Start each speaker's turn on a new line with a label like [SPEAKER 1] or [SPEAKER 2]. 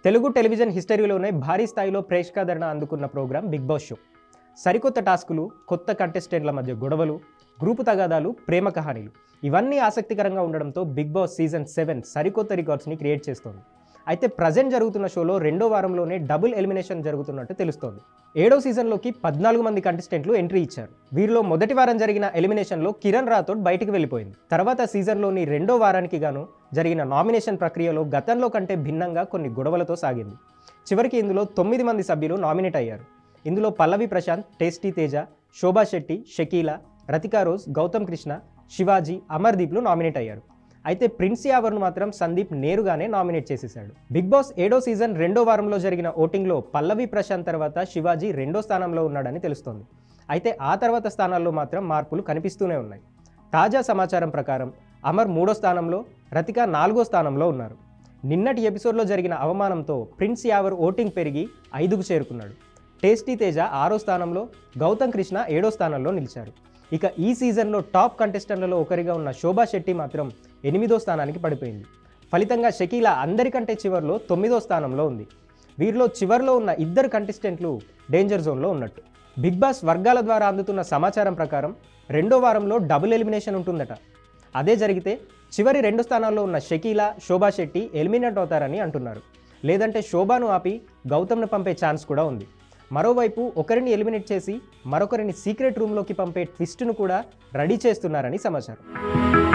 [SPEAKER 1] Telugu television హిస్టరీలోనే భారీ స్థాయిలో ప్రేక్షకాదరణ అందుకున్న ప్రోగ్రాం బిగ్ బాస్ షో సరికొత్త టాస్కులు కొత్త కంటెస్టెంట్ల మధ్య గొడవలు గ్రూపు తగాదాలు ప్రేమ కహానీలు ఇవన్నీ ఆసక్తికరంగా ఉండడంతో బిగ్ బాస్ సీజన్ సెవెన్ సరికొత్త రికార్డ్స్ని క్రియేట్ చేస్తోంది అయితే ప్రజెంట్ జరుగుతున్న షోలో రెండో వారంలోనే డబుల్ ఎలిమినేషన్ జరుగుతున్నట్టు తెలుస్తోంది ఏడో సీజన్లోకి పద్నాలుగు మంది కంటెస్టెంట్లు ఎంట్రీ ఇచ్చారు వీరిలో మొదటి వారం జరిగిన ఎలిమినేషన్లో కిరణ్ రాథోడ్ బయటికి వెళ్ళిపోయింది తర్వాత సీజన్లోని రెండో వారానికి గాను జరిగిన నామినేషన్ ప్రక్రియలో గతంలో కంటే భిన్నంగా కొన్ని గొడవలతో సాగింది చివరికి ఇందులో తొమ్మిది మంది సభ్యులు నామినేట్ అయ్యారు ఇందులో పల్లవి ప్రశాంత్ టేస్టీ తేజ శోభా శెట్టి షకీలా రతికా రోజ్ గౌతమ్ కృష్ణ శివాజీ అమర్దీప్లు నామినేట్ అయ్యారు అయితే ప్రిన్స్ యావర్ను మాత్రం సందీప్ నేరుగానే నామినేట్ చేసేశాడు బిగ్ బాస్ ఏడో సీజన్ రెండో వారంలో జరిగిన ఓటింగ్లో పల్లవి ప్రశాంత్ తర్వాత శివాజీ రెండో స్థానంలో ఉన్నాడని తెలుస్తోంది అయితే ఆ తర్వాత స్థానాల్లో మాత్రం మార్పులు కనిపిస్తూనే ఉన్నాయి తాజా సమాచారం ప్రకారం అమర్ మూడో స్థానంలో రతిక నాలుగో స్థానంలో ఉన్నారు నిన్నటి ఎపిసోడ్లో జరిగిన అవమానంతో ప్రిన్స్ యావర్ ఓటింగ్ పెరిగి ఐదుకు చేరుకున్నాడు టేస్టీ తేజ ఆరో స్థానంలో గౌతమ్ కృష్ణ ఏడో స్థానంలో నిలిచారు ఇక ఈ సీజన్లో టాప్ కంటెస్టెంట్లలో ఒకరిగా ఉన్న శోభా శెట్టి మాత్రం ఎనిమిదో స్థానానికి పడిపోయింది ఫలితంగా షకీలా అందరికంటే చివరిలో తొమ్మిదో స్థానంలో ఉంది వీరిలో చివరిలో ఉన్న ఇద్దరు కంటెస్టెంట్లు డేంజర్ జోన్లో ఉన్నట్టు బిగ్ బాస్ వర్గాల ద్వారా అందుతున్న సమాచారం ప్రకారం రెండో వారంలో డబుల్ ఎలిమినేషన్ ఉంటుందట అదే జరిగితే చివరి రెండు స్థానాల్లో ఉన్న షకీలా శోభా శెట్టి ఎలిమినేట్ అవుతారని అంటున్నారు లేదంటే శోభాను ఆపి గౌతమ్ను పంపే ఛాన్స్ కూడా ఉంది మరోవైపు ఒకరిని ఎలిమినేట్ చేసి మరొకరిని సీక్రెట్ రూమ్లోకి పంపే ట్విస్ట్ను కూడా రెడీ చేస్తున్నారని సమాచారం